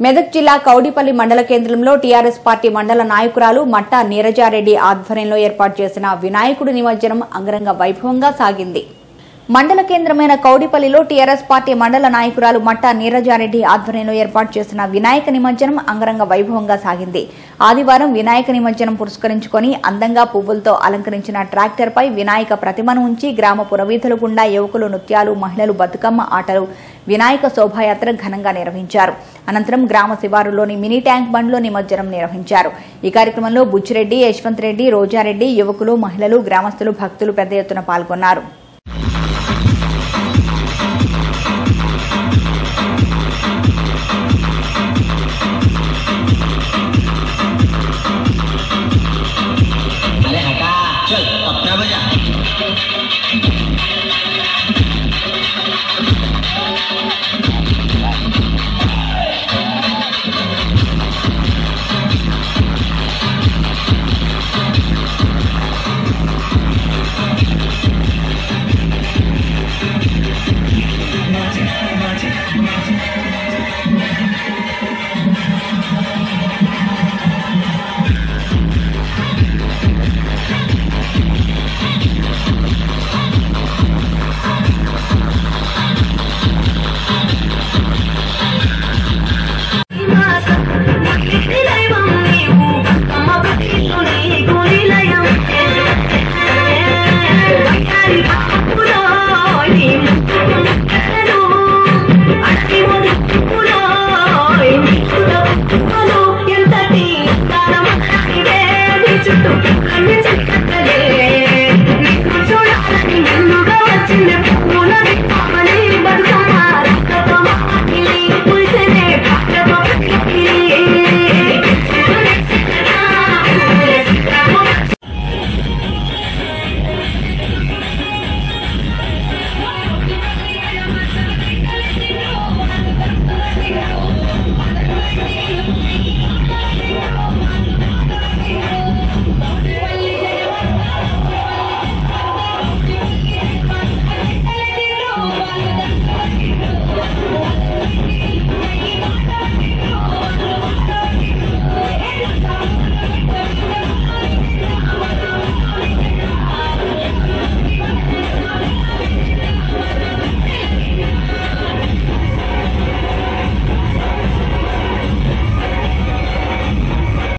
మెదక్ జిల్లా కౌడిపల్లి మండల కేంద్రంలో టీఆర్ఎస్ పార్టీ మండల నాయకురాలు మట్టా నీరజారెడ్డి ఆధ్వర్యంలో ఏర్పాటు చేసిన వినాయకుడి నిమజ్జనం అంగరంగ వైభవంగా సాగింది మండల కేంద్రమైన కౌడిపల్లిలో టీఆర్ఎస్ పార్టీ మండల నాయకురాలు మట్టా నీరజారెడ్డి ఆధ్వర్యంలో ఏర్పాటు చేసిన వినాయక నిమజ్జనం అంగరంగ వైభవంగా సాగింది ఆదివారం వినాయక నిమజ్జనం పురస్కరించుకొని అందంగా పువ్వులతో అలంకరించిన ట్రాక్టర్పై వినాయక ప్రతిమను ఉంచి గ్రామ పురవీధుల గుండా యువకులు నృత్యాలు మహిళలు బతుకమ్మ ఆటలు వినాయక శోభాయాత్ర ఘనంగా నిర్వహించారు అనంతరం గ్రామ శివారులోని మినీ ట్యాంక్ బండ్లో నిమజ్జనం నిర్వహించారు ఈ కార్యక్రమంలో బుచ్చిరెడ్డి యశ్వంత్ రెడ్డి రోజారెడ్డి యువకులు మహిళలు గ్రామస్తులు భక్తులు పెద్ద ఎత్తున పాల్గొన్నారు